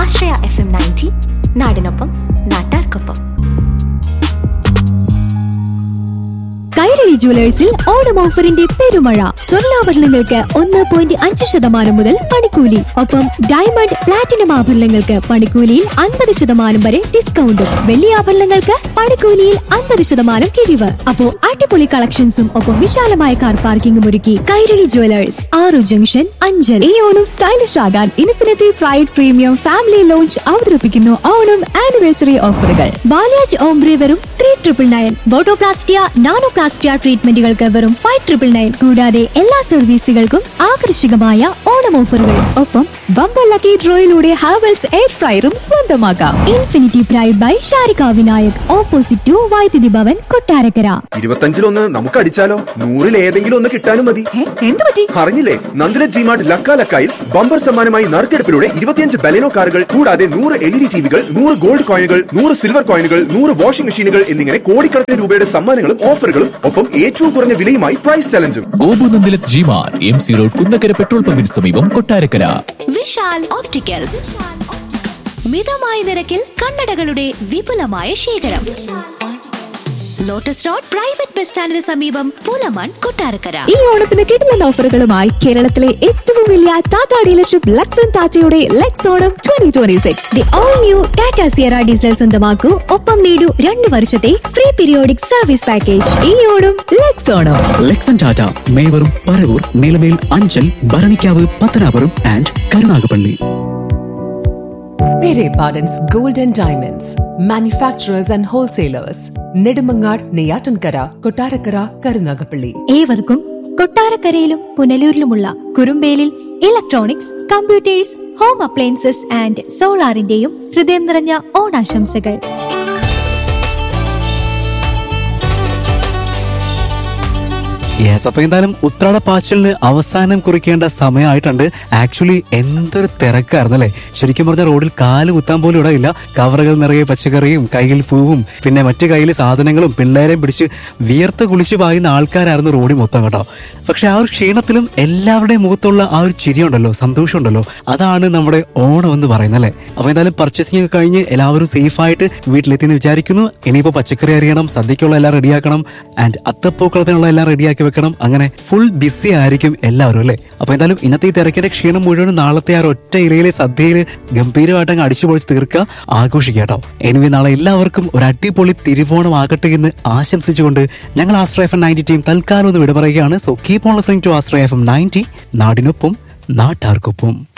ആശ്രയ F M ninety നാടിനൊപ്പം നാട്ടാർക്കൊപ്പം കൈരളി ജുവലേഴ്സിൽ ഓണം ഓഫറിന്റെ പെരുമഴ സ്വർണ്ണാഭരണങ്ങൾക്ക് ഒന്ന് പോയിന്റ് അഞ്ച് ശതമാനം മുതൽ പണിക്കൂലി ഒപ്പം ഡയമണ്ട് പ്ലാറ്റിനം ആഭരണങ്ങൾക്ക് പണിക്കൂലിയിൽ അൻപത് ശതമാനം വരെ ഡിസ്കൗണ്ടും വെള്ളി ആഭരണങ്ങൾക്ക് പണിക്കൂലിയിൽ അൻപത് ശതമാനം കിഴിവ് അപ്പോ അടിപൊളി കളക്ഷൻസും ഒപ്പം വിശാലമായ കാർ പാർക്കിംഗും ഒരുക്കി കൈരളി ജുവലേഴ്സ് ആറു ജംഗ്ഷൻ അഞ്ചൽ ഈ ഓണം സ്റ്റൈലിഷ് ആകാൻ infinity pride premium family lounge അവതരിപ്പിക്കുന്നു ഓണം ആനിവേഴ്സറി ഓഫറുകൾ ബാലാജ് ഓംബ്രി വെറും ത്രീ ട്രിപ്പിൾ നയൻ ബോട്ടോപ്ലാസ്റ്റിയ നാനോപ്ലാസ്റ്റിയ ട്രീറ്റ്മെന്റുകൾക്ക് വെറും ഫൈവ് ട്രിപ്പിൾ നയൻ കൂടാതെ എല്ലാ സർവീസുകൾക്കും ആകർഷകമായ ഓണം ഓഫറുകൾ ഒപ്പം ബമ്പർ ലക്കി ഡ്രോയിലൂടെ ഹാവൽസ് എയർ ഫ്രയറും സ്വന്തമാക്കാം infinity pride by Sharika Vinayak opposite to Vaidyuthi Bhavan Kottarakkara ഇരുപത്തഞ്ചിലൊന്ന് നമുക്ക് അടിച്ചാലോ നൂറിൽ ഏതെങ്കിലും ഒന്ന് കിട്ടാനും മതി എന്ത് പറ്റി അറിഞ്ഞില്ലേ നന്ദില ജിമാർട്ട് ലക്ക ലക്കായിൽ ബമ്പർ സമ്മാനമായി നറുക്കെടുപ്പിലൂടെ ഇരുപത്തിയഞ്ച് ബലെനോ കാറുകൾ കൂടാതെ നൂറ് എൽ ഇ ഡി ടിവികൾ നൂറ് ഗോൾഡ് കോയിനുകൾ നൂറ് സിൽവർ കോയിനുകൾ നൂറ് വാഷിംഗ് മെഷീനുകൾ എന്നിങ്ങനെ കോടിക്കണക്കിന് രൂപയുടെ സമ്മാനങ്ങളും ഓഫറുകളും ഒപ്പം ഏറ്റവും കുറഞ്ഞ വിലയുമായി പ്രൈസ് ചലഞ്ചും ഗോപുനന്ദിലത് ജിമാർ M C road Kunnakkara petrol പമ്പിന് സമീപം കൊട്ടാരക്കര വിശാൽ ഓപ്റ്റിക്കൽസ് മിതമായ നിരക്കിൽ കണ്ണടകളുടെ വിപുലമായ ശേഖരം ലോട്ടസ് റോഡ് പ്രൈവറ്റ് ബസ് സ്റ്റാൻഡിന് സമീപം പൂലമാൻ കൊട്ടാരക്കര ഈ ഓണത്തിന് കിടിലൻ ഓഫറുകളുമായി കേരളത്തിലെ ഏറ്റവും വലിയ ടാറ്റ ഡീലർഷിപ്പ് ലക്സൺ ടാറ്റയുടെ Lex Onam twenty twenty six the all new Tata Sierra diesel സ്വന്തമാക്കൂ ഒപ്പം നേടൂ രണ്ട് വർഷത്തെ ഫ്രീ പീരിയോഡിക് സർവീസ് പാക്കേജ് ഈ Onam Lex Onam Lexon Tata മേവറും Paravur Nilamel Anchal Bharanikkavu Pathanapuram and Karunagappally Pere Pardon's Gold and Diamonds, manufacturers and wholesalers, Nedumangad, Neyatankara, Kotarakara, Karunagapalli. ഏവർക്കും കൊട്ടാരക്കരയിലും പുനലൂരിലുമുള്ള കുറുമ്പേലിൽ electronics computers home appliances and സോളാറിന്റെയും ഹൃദയം നിറഞ്ഞ ഓണാശംസകൾ യെസ് അപ്പൊ എന്തായാലും ഉത്രാട പാച്ചലിന് അവസാനം കുറിക്കേണ്ട സമയമായിട്ടുണ്ട് ആക്ച്വലി എന്തൊരു തിരക്കായിരുന്നു അല്ലെ ശരിക്കും പറഞ്ഞ റോഡിൽ കാല് കുത്താൻ പോലും ഇടയില്ല കവറുകൾ നിറയെ പച്ചക്കറിയും കയ്യിൽ പൂവും പിന്നെ മറ്റു കയ്യിൽ സാധനങ്ങളും പിള്ളേരെയും പിടിച്ച് വിയർത്ത് കുളിച്ച് പായുന്ന ആൾക്കാരായിരുന്നു റോഡിൽ മൊത്തം കേട്ടോ പക്ഷെ ആ ഒരു ക്ഷീണത്തിലും എല്ലാവരുടെയും മുഖത്തുള്ള ആ ഒരു ചിരിയുണ്ടല്ലോ സന്തോഷമുണ്ടല്ലോ അതാണ് നമ്മുടെ ഓണം എന്ന് പറയുന്നത് അല്ലേ അപ്പൊ എന്തായാലും പർച്ചേസിംഗ് ഒക്കെ കഴിഞ്ഞ് എല്ലാവരും സേഫ് ആയിട്ട് വീട്ടിലെത്തിയെന്ന് വിചാരിക്കുന്നു ഇനിയിപ്പോ പച്ചക്കറി അറിയണം സദ്യക്കുള്ള എല്ലാം റെഡിയാക്കണം ആൻഡ് അത്തപ്പൂക്കളത്തിനുള്ള എല്ലാം റെഡിയാക്കി വെക്കണം അങ്ങനെ ഫുൾ ബിസി ആയിരിക്കും എല്ലാവരും അല്ലേ അപ്പൊ എന്തായാലും ഇന്നത്തെ ഈ തിരക്കിന്റെ ക്ഷീണം മുഴുവൻ നാളത്തെ ആ ഒറ്റ ഇലയിലെ സദ്യയിൽ ഗംഭീരമായിട്ട് അങ്ങ് അടിച്ചു പൊളിച്ച് തീർക്കുക ആഘോഷിക്കുക കേട്ടോ എനിവേ നാളെ എല്ലാവർക്കും ഒരു അടിപൊളി തിരുവോണം ആകട്ടെ എന്ന് ആശംസിച്ചുകൊണ്ട് ഞങ്ങൾ Ashraya F M ninety team തൽക്കാലം ഒന്ന് വിട പറയുകയാണ് so keep on listening to Ashraya F M ninety നാടിനൊപ്പം നാട്ടാർക്കൊപ്പം